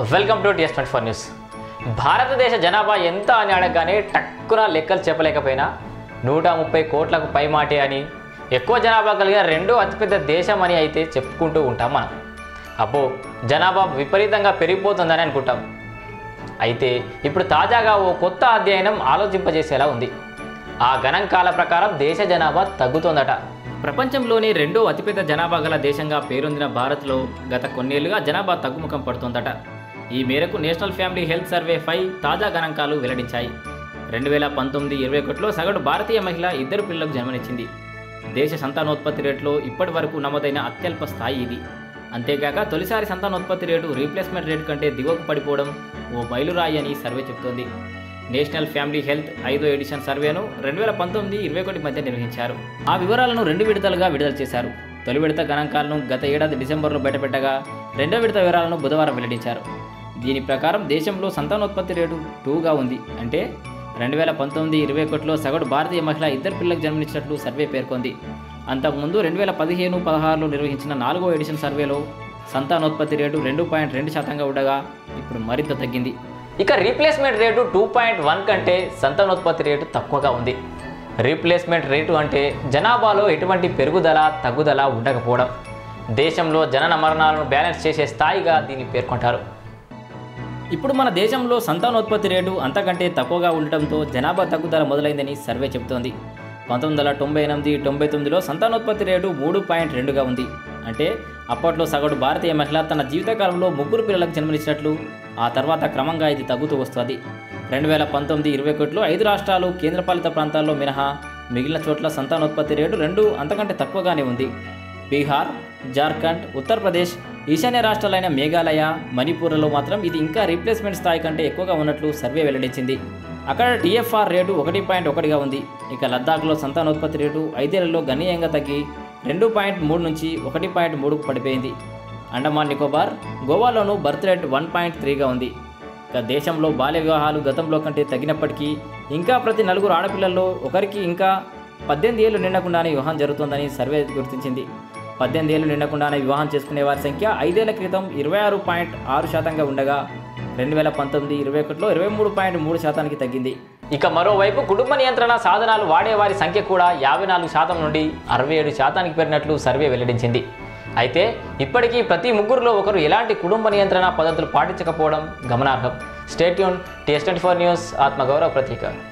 welcome to TS twenty four news భారతదేశ జనాభా ఎంత అని అడగగానే టక్కున లెక్కలు చెప్పలేకపోయినా నూట ముప్పై కోట్లకు పైమాటే అని ఎక్కువ జనాభా కలిగిన రెండో అతిపెద్ద దేశం అని అయితే చెప్పుకుంటూ ఉంటాం మనం అబ్బో జనాభా విపరీతంగా పెరిగిపోతుందని అనుకుంటాం అయితే ఇప్పుడు తాజాగా ఓ కొత్త అధ్యయనం ఆలోచింపజేసేలా ఉంది ఆ గణాంకాల ప్రకారం దేశ జనాభా తగ్గుతోందట ప్రపంచంలోనే రెండో అతిపెద్ద జనాభా గల దేశంగా పేరొందిన భారత్లో గత కొన్నేళ్లుగా జనాభా తగ్గుముఖం పడుతోందట ఈ మేరకు national family health survey five తాజా గణాంకాలు వెల్లడించాయి రెండు వేల పంతొమ్మిది ఇరవై ఒకటిలో సగటు భారతీయ మహిళ ఇద్దరు పిల్లలకు జన్మనిచ్చింది దేశ సంతానోత్పత్తి రేటులో ఇప్పటి వరకు నమోదైన అత్యల్ప స్థాయి ఇది అంతేకాక తొలిసారి సంతానోత్పత్తి రేటు రీప్లేస్మెంట్ రేటు కంటే దిగువకు పడిపోవడం ఓ మైలురాయి అని సర్వే చెబుతోంది నేషనల్ ఫ్యామిలీ హెల్త్ ఐదో ఎడిషన్ సర్వేను రెండు వేల పంతొమ్మిది ఇరవై ఒకటి మధ్య నిర్వహించారు ఆ వివరాలను రెండు విడతలుగా విడుదల చేశారు తొలి విడత గణాంకాలను గత ఏడాది డిసెంబర్లో బయటపెట్టగా రెండో విడత వివరాలను బుధవారం వెల్లడించారు దీని ప్రకారం దేశంలో సంతానోత్పత్తి రేటు టూగా ఉంది అంటే రెండు వేల పంతొమ్మిది ఇరవై ఒకటిలో సగటు భారతీయ మహిళ ఇద్దరు పిల్లలకు జన్మనిచ్చినట్లు సర్వే పేర్కొంది అంతకుముందు రెండు వేల పదిహేను పదహారులో నిర్వహించిన నాలుగో ఎడిషన్ సర్వేలో సంతానోత్పత్తి రేటు రెండు పాయింట్ రెండు శాతంగా ఉండగా ఇప్పుడు మరింత తగ్గింది ఇక replacement rate two point one కంటే సంతానోత్పత్తి రేటు తక్కువగా ఉంది రీప్లేస్మెంట్ రేటు అంటే జనాభాలో ఎటువంటి పెరుగుదల తగ్గుదల ఉండకపోవడం దేశంలో జనన మరణాలను బ్యాలెన్స్ చేసే స్థాయిగా దీన్ని పేర్కొంటారు ఇప్పుడు మన దేశంలో సంతానోత్పత్తి రేటు అంతకంటే తక్కువగా ఉండటంతో జనాభా తగ్గుదల మొదలైందని సర్వే చెబుతోంది పంతొమ్మిది వందల తొంభై ఎనిమిది తొంభై తొమ్మిదిలో సంతానోత్పత్తి రేటు మూడు పాయింట్ రెండుగా ఉంది అంటే అప్పట్లో సగటు భారతీయ మహిళ తన జీవితకాలంలో ముగ్గురు పిల్లలకు జన్మనిచ్చినట్లు ఆ తర్వాత క్రమంగా ఇది తగ్గుతూ వస్తుంది రెండు వేల పంతొమ్మిది ఇరవై ఒకటిలో ఐదు రాష్ట్రాలు కేంద్రపాలిత ప్రాంతాల్లో మినహా మిగిలిన చోట్ల సంతానోత్పత్తి రేటు రెండు అంతకంటే తక్కువగానే ఉంది బీహార్ జార్ఖండ్ ఉత్తరప్రదేశ్ ఈశాన్య రాష్ట్రాలైన మేఘాలయ మణిపూర్లలో మాత్రం ఇది ఇంకా రీప్లేస్మెంట్ స్థాయి కంటే ఎక్కువగా ఉన్నట్లు సర్వే వెల్లడించింది అక్కడ టీఎఫ్ఆర్ రేటు ఒకటి పాయింట్ ఒకటిగా ఉంది ఇక లద్దాఖ్లో సంతానోత్పత్తి రేటు ఐదేళ్లలో గణనీయంగా తగ్గి రెండు పాయింట్ మూడు నుంచి ఒకటి పాయింట్ మూడుకు పడిపోయింది అండమాన్ నికోబార్ గోవాలోనూ బర్త్ రేట్ వన్ పాయింట్ త్రీగా ఉంది ఇక దేశంలో బాల్య వివాహాలు గతంలో కంటే తగ్గినప్పటికీ ఇంకా ప్రతి నలుగురు ఆడపిల్లల్లో ఒకరికి ఇంకా పద్దెనిమిది ఏళ్ళు నిండకుండానే వివాహం జరుగుతోందని సర్వే గుర్తించింది పద్దెనిమిది ఏళ్ళు నిండకుండానే వివాహం చేసుకునే వారి సంఖ్య ఐదేళ్ల క్రితం ఇరవై ఆరు పాయింట్ ఆరు శాతంగా ఉండగా రెండు వేల పంతొమ్మిది ఇరవై ఒకటిలో ఇరవై మూడు పాయింట్ మూడు శాతానికి తగ్గింది ఇక మరోవైపు కుటుంబ నియంత్రణ సాధనాలు వాడే వారి సంఖ్య కూడా యాభై నాలుగు శాతం నుండి అరవై ఏడు శాతానికి పెరిగినట్లు సర్వే వెల్లడించింది అయితే ఇప్పటికీ ప్రతి ముగ్గురులో ఒకరు ఎలాంటి కుటుంబ నియంత్రణ పద్ధతులు పాటించకపోవడం గమనార్హం stay tuned TS twenty four news ఆత్మగౌరవ ప్రతీక